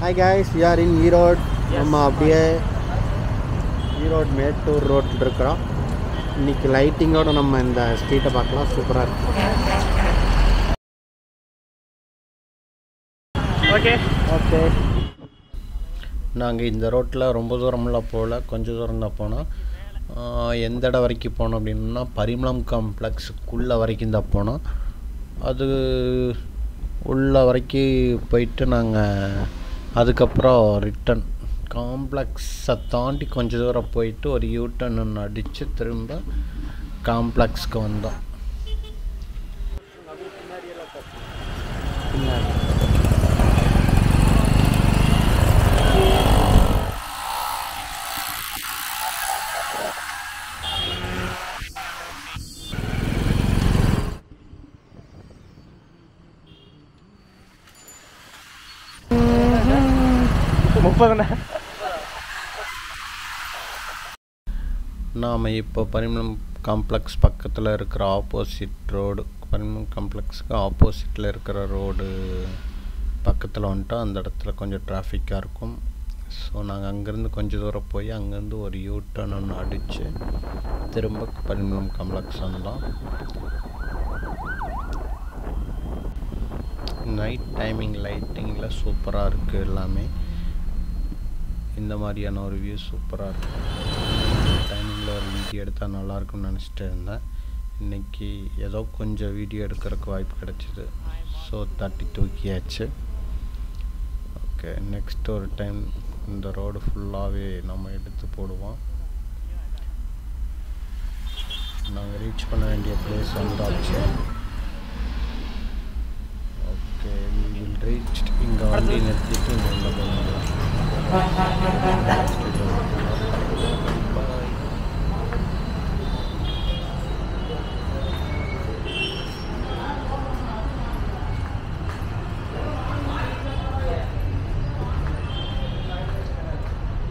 hi guys we are in Erode நம்ம அப்படியே ஈரோடு மேட்டூர் ரோட்டில் இருக்கிறோம் இன்னைக்கு லைட்டிங்கோட நம்ம இந்த ஸ்ட்ரீட்டை பார்க்கலாம் சூப்பராக இருக்கு ஓகே ஓகே நாங்கள் இந்த ரோட்டில் ரொம்ப தூரம்லாம் போகல கொஞ்சம் தூரம் தான் போனோம் ஆஹ் எந்த இடம் வரைக்கும் போனோம் அப்படின்னா பரிமளம் காம்ப்ளெக்ஸுக்குள்ளே வரைக்கும் தான் போனோம் அது உள்ள வரைக்கும் போயிட்டு நாங்கள் அதுக்கப்புறம் ரிட்டன் காம்ப்ளெக்ஸை தாண்டி கொஞ்சம் தூரம் போயிட்டு ஒரு யூ டர்ன் ஒன்று அடித்து திரும்ப காம்ப்ளெக்ஸ்க்கு வந்தோம் பின்னாடி முப்பதுண்ணா நாம் இப்போ பரிமளம் காம்ப்ளெக்ஸ் பக்கத்தில் இருக்கிற ஆப்போசிட் ரோடு பரிமளம் காம்ப்ளெக்ஸுக்கு ஆப்போசிட்டில் இருக்கிற ரோடு பக்கத்தில் வந்துட்டோம் அந்த இடத்துல கொஞ்சம் டிராஃபிக்காக இருக்கும் ஸோ நாங்கள் அங்கேருந்து கொஞ்சம் தூரம் போய் அங்கேருந்து ஒரு யூ டர்ன் ஒன்று அடித்து திரும்ப பரிமளம் காம்ப்ளெக்ஸ் வந்தோம் நைட் டைமிங் லைட்டிங்கில் சூப்பராக இருக்குது எல்லாமே இந்த மாதிரியான ஒரு வியூ சூப்பராக இருக்கும் டைமிங்கில் ஒரு வீடியோ எடுத்தால் நல்லாயிருக்கும்னு நினச்சிட்டு இருந்தேன் இன்றைக்கி ஏதோ கொஞ்சம் வீடியோ எடுக்கிறதுக்கு வாய்ப்பு கிடச்சிது ஸோ தட்டி தூக்கியாச்சு ஓகே நெக்ஸ்ட் ஒரு டைம் இந்த ரோடு ஃபுல்லாகவே நம்ம எடுத்து போடுவோம் நாங்கள் ரீச் பண்ண வேண்டிய பிளேஸ் வந்தாச்சு ஓகே வி வில் ரீச் இங்கே வண்டி நிறுத்திட்டு இங்கே உள்ள போகலாம்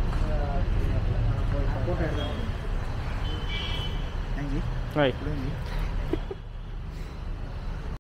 ஹாய்